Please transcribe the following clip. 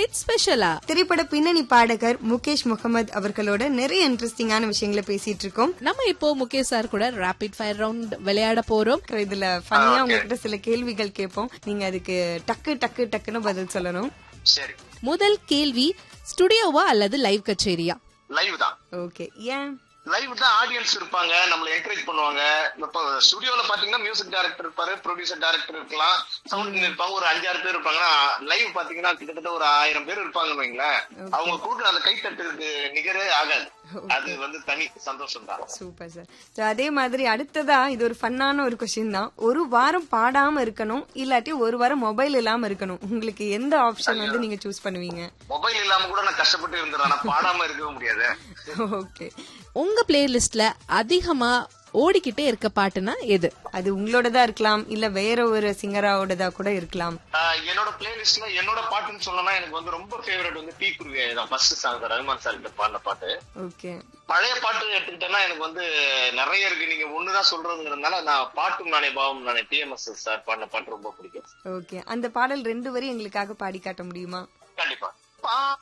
hit ஸ்பெஷலா திரைப்பட பின்னணி பாடகர் முகேஷ் முகமது அவர்களோட நிறைய இன்ட்ரெஸ்டிங்கான விஷயங்களை பேசிட்டு இருக்கோம் நம்ம இப்போ முகேஷ் சார் கூட ரேபிட் ஃபயர் ரவுண்ட் விளையாட போறோம் இதுல ஃபன்னியா உங்ககிட்ட சில கேள்விகள் கேட்போம் நீங்க அதுக்கு டக்கு டக்கு டக்குன்னு பதில் சொல்லணும் சரி முதல் கேள்வி ஸ்டுடியோவா அல்லது லைவ் கச்சேரியா லைவ் தான் ஓகே ஏன் லைவ் தான் ஆடியன்ஸ் இருப்பாங்க நம்மள என்கரேஜ் பண்ணுவாங்க இப்போ ஸ்டுடியோல பாத்தீங்கன்னா மியூசிக் டைரக்டர் இருப்பாரு ப்ரொடியூசர் டைரக்டர் இருக்கலாம் சவுண்ட் இருப்பாங்க ஒரு அஞ்சாறு பேர் இருப்பாங்கன்னா லைவ் பாத்தீங்கன்னா கிட்டத்தட்ட ஒரு ஆயிரம் பேர் இருப்பாங்கன்னு வைங்களேன் அவங்க கொடுக்குற அந்த கைத்தட்டுக்கு நிகரே ஆகாது அது வந்து தனி சந்தோஷம் தான் சூப்பர் சார் So, அதே மாதிரி அடுத்ததா இது ஒரு ஃபன்னான ஒரு கொஸ்டின் தான் ஒரு வாரம் பாடாம இருக்கணும் இல்லாட்டி ஒரு வாரம் மொபைல் இல்லாம இருக்கணும் உங்களுக்கு எந்த ஆப்ஷன் வந்து நீங்க சூஸ் பண்ணுவீங்க மொபைல் இல்லாம கூட நான் கஷ்டப்பட்டு இருந்துறேன் ஆனா பாடாம இருக்கவே முடியாது ஓகே உங்க பிளேலிஸ்ட்ல அதிகமா ஓடிக்கிட்டே இருக்க பாட்டுனா எது அது உங்களோடதா இருக்கலாம் இல்ல வேற ஒரு சிங்கராவோடதா கூட இருக்கலாம் ஆஹ் என்னோட பிளேலிஸ்ட்ல என்னோட பாட்டுன்னு சொல்லணும்னா எனக்கு வந்து ரொம்ப ஃபேவரட் வந்து டீ குருவி தான் ஃபர்ஸ்ட் சாங் ரஹ்மான் சார் கிட்ட பாடின பாட்டு ஓகே பழைய பாட்டு எடுத்துக்கிட்டேன்னா எனக்கு வந்து நிறைய இருக்கு நீங்க ஒண்ணுதான் சொல்றதுங்கிறதுனால நான் பாட்டும் நானே பாவம் நானே டிஎம்எஸ் சார் பாடின பாட்டு ரொம்ப பிடிக்கும் ஓகே அந்த பாடல் ரெண்டு வரி எங்களுக்காக பாடி காட்ட முடியுமா கண்டிப்பா பா